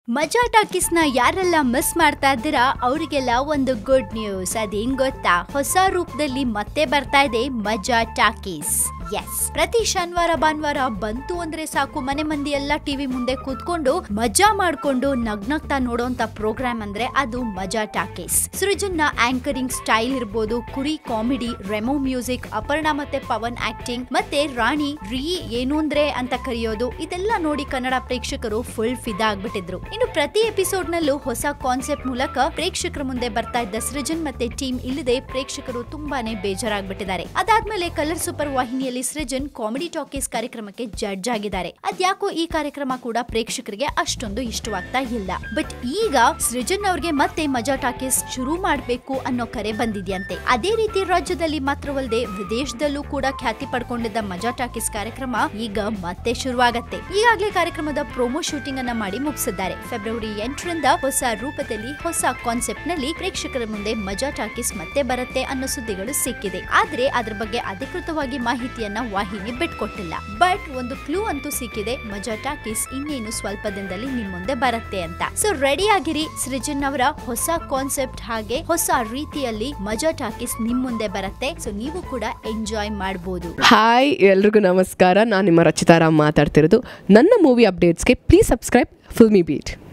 ಮಜಾ ಟಾಕೀಸ್ನ ಯಾರೆಲ್ಲ ಮಿಸ್ ಮಾಡ್ತಾ ಇದ್ದೀರಾ ಅವರಿಗೆಲ್ಲ ಒಂದು ಗುಡ್ ನ್ಯೂಸ್ ಅದೇನ್ ಗೊತ್ತಾ ಹೊಸ ರೂಪದಲ್ಲಿ ಮತ್ತೆ ಬರ್ತಾ ಇದೆ ಮಜಾ ಟಾಕೀಸ್ ಎಸ್ ಪ್ರತಿ ಶನಿವಾರ ಭಾನುವಾರ ಬಂತು ಅಂದ್ರೆ ಸಾಕು ಮನೆ ಮಂದಿ ಎಲ್ಲ ಟಿವಿ ಮುಂದೆ ಕೂತ್ಕೊಂಡು ಮಜಾ ಮಾಡ್ಕೊಂಡು ನಗ್ನಗ್ತಾ ನೋಡೋಂತ ಪ್ರೋಗ್ರಾಮ್ ಅಂದ್ರೆ ಅದು ಮಜಾ ಟಾಕೀಸ್ ಸೃಜನ್ ನ ಆಂಕರಿಂಗ್ ಸ್ಟೈಲ್ ಇರ್ಬೋದು ಕುರಿ ಕಾಮಿಡಿ ರೆಮೋ ಮ್ಯೂಸಿಕ್ ಅಪರ್ಣ ಮತ್ತೆ ಪವನ್ ಆಕ್ಟಿಂಗ್ ಮತ್ತೆ ರಾಣಿ ರೀ ಏನು ಅಂದ್ರೆ ಅಂತ ಕರೆಯೋದು ಇದೆಲ್ಲ ನೋಡಿ ಕನ್ನಡ ಪ್ರೇಕ್ಷಕರು ಫುಲ್ ಫಿದಾ ಆಗ್ಬಿಟ್ಟಿದ್ರು ಇನ್ನು ಪ್ರತಿ ಎಪಿಸೋಡ್ ನಲ್ಲೂ ಹೊಸ ಕಾನ್ಸೆಪ್ಟ್ ಮೂಲಕ ಪ್ರೇಕ್ಷಕರ ಮುಂದೆ ಬರ್ತಾ ಇದ್ದ ಸೃಜನ್ ಮತ್ತೆ ಟೀಮ್ ಇಲ್ಲದೆ ಪ್ರೇಕ್ಷಕರು ತುಂಬಾನೇ ಬೇಜಾರಾಗ್ಬಿಟ್ಟಿದ್ದಾರೆ ಅದಾದ್ಮೇಲೆ ಕಲರ್ ಸೂಪರ್ ವಾಹಿನಿಯಲ್ಲಿ ಸೃಜನ್ ಕಾಮಿಡಿ ಟಾಕೀಸ್ ಕಾರ್ಯಕ್ರಮಕ್ಕೆ ಜಡ್ಜ್ ಆಗಿದ್ದಾರೆ ಅದ್ಯಾಕೋ ಈ ಕಾರ್ಯಕ್ರಮ ಕೂಡ ಪ್ರೇಕ್ಷಕರಿಗೆ ಅಷ್ಟೊಂದು ಇಷ್ಟವಾಗ್ತಾ ಇಲ್ಲ ಬಟ್ ಈಗ ಸೃಜನ್ ಅವ್ರಿಗೆ ಮತ್ತೆ ಮಜಾ ಟಾಕೀಸ್ ಶುರು ಮಾಡ್ಬೇಕು ಅನ್ನೋ ಕರೆ ಬಂದಿದ್ಯಂತೆ ಅದೇ ರೀತಿ ರಾಜ್ಯದಲ್ಲಿ ಮಾತ್ರವಲ್ಲದೆ ವಿದೇಶದಲ್ಲೂ ಕೂಡ ಖ್ಯಾತಿ ಪಡ್ಕೊಂಡಿದ್ದ ಮಜಾ ಟಾಕೀಸ್ ಕಾರ್ಯಕ್ರಮ ಈಗ ಮತ್ತೆ ಶುರುವಾಗತ್ತೆ ಈಗಾಗಲೇ ಕಾರ್ಯಕ್ರಮದ ಪ್ರೋಮೋ ಶೂಟಿಂಗ್ ಅನ್ನ ಮಾಡಿ ಮುಗಿಸಿದ್ದಾರೆ ಫೆಬ್ರವರಿ ಎಂಟರಿಂದ ಹೊಸ ರೂಪದಲ್ಲಿ ಹೊಸ ಕಾನ್ಸೆಪ್ಟ್ ನಲ್ಲಿ ಪ್ರೇಕ್ಷಕರ ಮುಂದೆ ಮಜಾ ಟಾಕೀಸ್ ಮತ್ತೆ ಬರುತ್ತೆ ಅನ್ನೋ ಸುದ್ದಿಗಳು ಸಿಕ್ಕಿದೆ ಆದ್ರೆ ಅದ್ರ ಬಗ್ಗೆ ಅಧಿಕೃತವಾಗಿ ಮಾಹಿತಿಯನ್ನ ವಾಹಿನಿ ಬಿಟ್ಕೊಟ್ಟಿಲ್ಲ ಬಟ್ ಒಂದು ಕ್ಲೂ ಅಂತೂ ಸಿಕ್ಕಿದೆ ಮಜಾ ಟಾಕೀಸ್ ಇನ್ನೇನು ಸ್ವಲ್ಪ ದಿನದಲ್ಲಿ ನಿಮ್ ಮುಂದೆ ಬರುತ್ತೆ ಅಂತ ಸೊ ರೆಡಿ ಆಗಿರಿ ಸೃಜನ್ ಅವರ ಹೊಸ ಕಾನ್ಸೆಪ್ಟ್ ಹಾಗೆ ಹೊಸ ರೀತಿಯಲ್ಲಿ ಮಜಾ ಟಾಕೀಸ್ ನಿಮ್ ಮುಂದೆ ಬರುತ್ತೆ ಸೊ ನೀವು ಕೂಡ ಎಂಜಾಯ್ ಮಾಡಬಹುದು ಹಾಯ್ ಎಲ್ರಿಗೂ ನಮಸ್ಕಾರ ನಾನು ನಿಮ್ಮ ರಚಿತಾರಾಮ್ ಮಾತಾಡ್ತಿರೋದು ನನ್ನ ಮೂವಿ ಅಪ್ಡೇಟ್ಸ್ಗೆ ಪ್ಲೀಸ್ ಸಬ್ಸ್ಕ್ರೈಬ್ ಫಿಲ್ಮಿ ಬೀಟ್